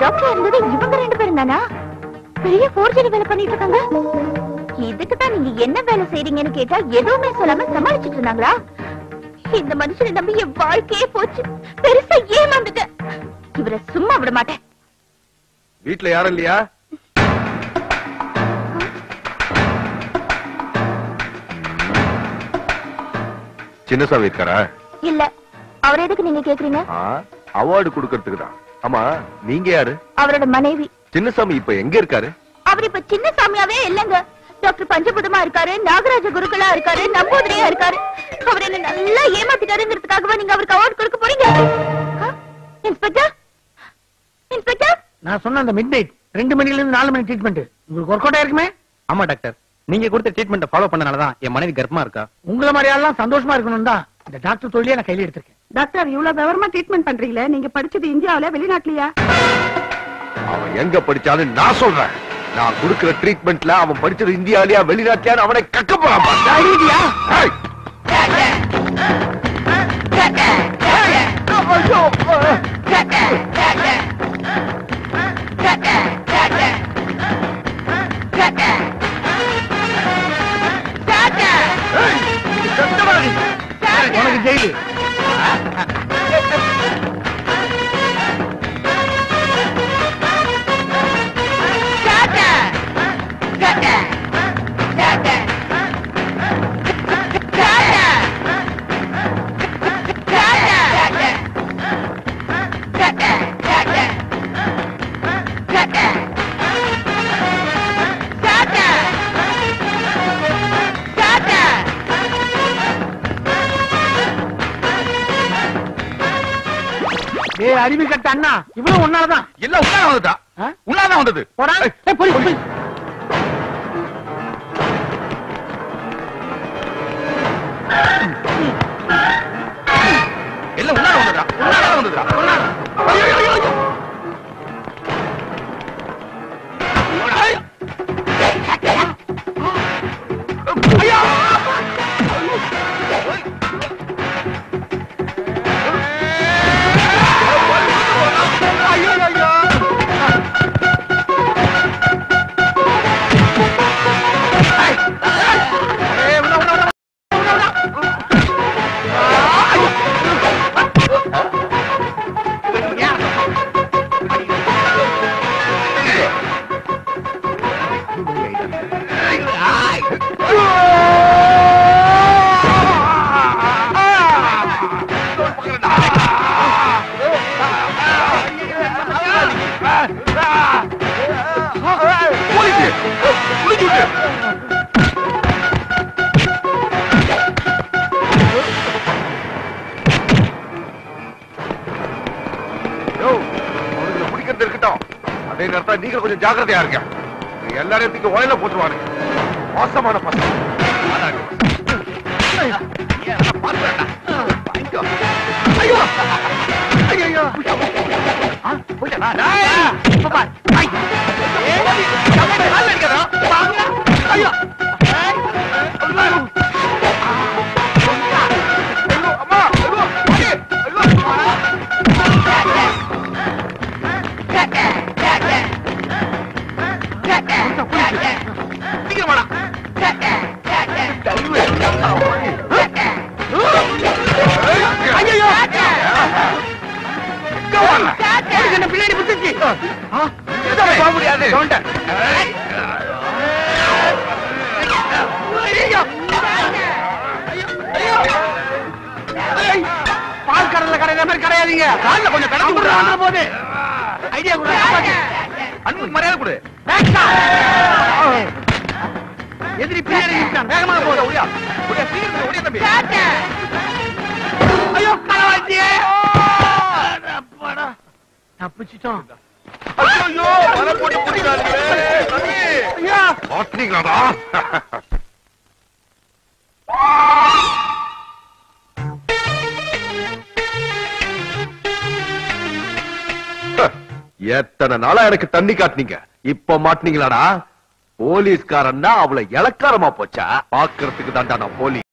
Doctor இருந்தது இவங்க ரெண்டு பேரும் தானா பெரிய போர்ஜரி வேலை பண்ணிட்டு இருக்காங்க இதுக்கு தான் நீங்க என்ன வேலை செய்றீங்கன்னு கேட்டா எதுவுமே சொல்லாம சமாளிச்சிட்டு இருந்தாங்களா இந்த மனுஷனை நம்பி என் வாழ்க்கையே போச்சு பெருசா ஏமாந்துட்டேன் இவரை சும்மா விட மாட்டேன் வீட்டுல யாரும் இல்லையா சின்னசாமி இருக்காரா இல்ல அவர் எதுக்கு நீங்க கேக்குறீங்க அவார்டு கொடுக்கறதுக்கு தான் ஆமா நீங்க யாரு அவரோட மனைவி சின்னசாமி இப்ப எங்க இருக்காரு அவர் இப்ப சின்ன சாமியாவே இல்லங்க டாக்டர் பஞ்சபுதமா இருக்காரு நாகராஜ குருக்களா இருக்காரு நம்பூதிரியா இருக்காரு அவர் என்ன நல்லா ஏமாத்திட்டாருங்கிறதுக்காகவா நீங்க அவருக்கு அவார்ட் கொடுக்க போறீங்க ஆ? இன்ஸ்பெக்டர் இன்ஸ்பெக்டர் நான் சொன்ன அந்த மிட் நைட் ரெண்டு மணில இருந்து நாலு மணி ட்ரீட்மெண்ட் உங்களுக்கு ஒர்க் அவுட் ஆயிருக்குமே ஆமா டாக்டர் நீங்க கொடுத்த ட்ரீட்மெண்ட் ஃபாலோ பண்ணனாலதான் என் மனைவி கர்ப்பமா இருக்கா உங்கள மாதிரி ஆள்லாம் சந்தோஷமா இருக்கணும் தான் இந்த டாக்டர் தொழிலே நான் கையில எடுத்திருக்கேன் டாக்டர் இவ்வளவு விவரமா ட்ரீட்மெண்ட் பண்றீங்களே நீங்க படிச்சது இந்தியாவில வெளிநாட்டுலயா அவன் எங்க படிச்சாலும் நான் சொல்றேன் நான் கொடுக்கிற ட்ரீட்மெண்ட்ல அவன் படிச்சது இந்தியாலயா வெளிநாட்டியா அவனை கக்க போறான் பாரு. ஏய்! ஏய், நீங்க செத்தவனா நீ? உனக்கு ஜெயிலு ஏய் அறிவு கட்ட அண்ணா இவ்வளவு ஒன்னாலதான் எல்லாம் உன்னால வந்துட்டா ஆ? உன்னாலதான் வந்தது போடா ஏய், ஏய், போய், போய். எல்லாம் உன்னால வந்ததா உன்னால வந்ததா ஐயோ, ஐயோ, ஐயோ. ஐயோ. ஐயோ, ஐயோ. ஏய், உன்ன, உன்ன, உன்ன. பிடிக்கிறது இருக்கட்டும் அதே நேரத்தில் நீங்க கொஞ்சம் ஜாக்கிரதையா இருங்க எல்லாரையும் தூக்கி ஒயில போட்டுருவானுங்க மோசமான பசங்க ஆனாங்க. ஏன், நான் பார்க்கிறேன்டா. வாங்கிக்கோ. ஐயோ ஐயோ ஆ, போயிட்டானா? டேய், இப்ப பாரு. ஐ. ஏய், நம்ம கால்ல அடிக்காதடா. வாங்க. ஐயோ. ஏய், ஐயோ. ஐயோ, அம்மா, ஐயோ, அடி, ஐயோ. சீக்கிரம் வாடா. கழுவு. ஐயையோ. எங்க வாங்க? உனக்கு என்ன பின்னாடி புடிச்சிச்சு? ஆ, எதுவும் போக முடியாது. ஏய். ஐயோ. ஐயோ. ஐயோ. பால் கடல்ல கரையிற மாதிரி கரையாதீங்க கால்ல கொஞ்சம் கடந்து அவங்க விடுறா. வந்துற போது ஐடியா கூட அன்புக்கு மரியாதை கொடு எதிரி பின்னாடி நிற்கான் வேகமாக போட போகுது ஒடியா ஒடியா சீக்கிரம் ஒடியா தம்பி ஐயோ களவாண்டியே தப்பிச்சிட்டோம் ஐயோ வர போட்டு பிடிக்காதீங்களே தம்பி ஐயா மாட்டினீங்களாடா எத்தனை நாளா எனக்கு தண்ணி காட்டுனீங்க இப்ப மாட்டினீங்களாடா போலீஸ்காரன்னா அவளை இளக்காரமா போச்சா பாக்குறதுக்கு தான்டா நான் போலீஸ்